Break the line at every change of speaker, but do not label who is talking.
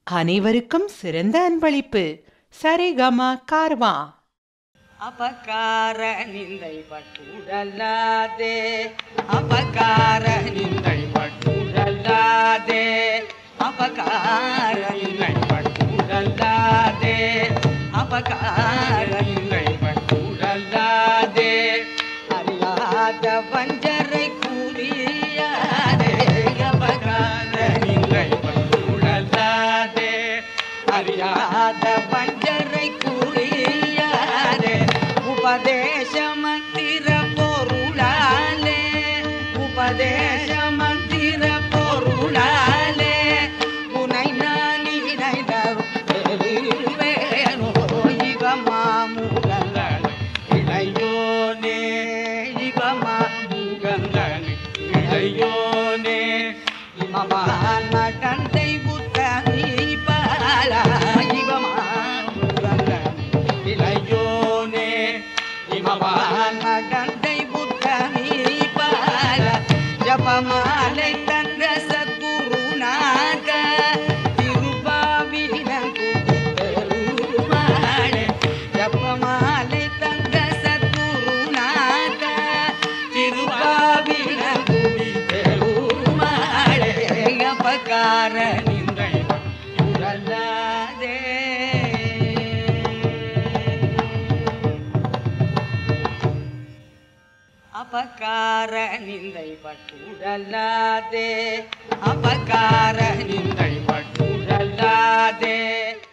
அனைவருக்கும் சிறந்த அன்பளிப்பு சரிகமா கார்வா
அபகார நிந்தை பட்டுடலாதே அபகார நிந்தை பட்டுடலாதே அபகார நிந்தை பட்டுடலாதே அபகார நிந்தை பட்டுடலாதே அறியாத வஞ்சரை கூறியாதே அபகார நிந்தை பட்டுடலாதே அறியாத வஞ்சரை கூறியாதே உபதேச மந்திர பொருளாலே உபதேச மந்திர பொருளாலே உனை நான் இணைதரும் பெறுவேனோ இவ மாமுகங்கள் இளையோனே இவ மாமுகங்கள் இளையோனே இமமான கண்டை புத்தமி பாலா இவ மாமுகங்கள் இளையோனே இமமான கண்டை புத்தமி பாலா ஜபமாலை தந்த சத்குருநாத திருபாவினன் பெருமாளே ஜபமாலை தந்த சத்குருநாத திருபாவினன் பெருமாளே அபகார நிந்தை உடலாதே அபகார நிந்தை பட்டுடலாதே அபகார நிந்தை பட்டுடலாதே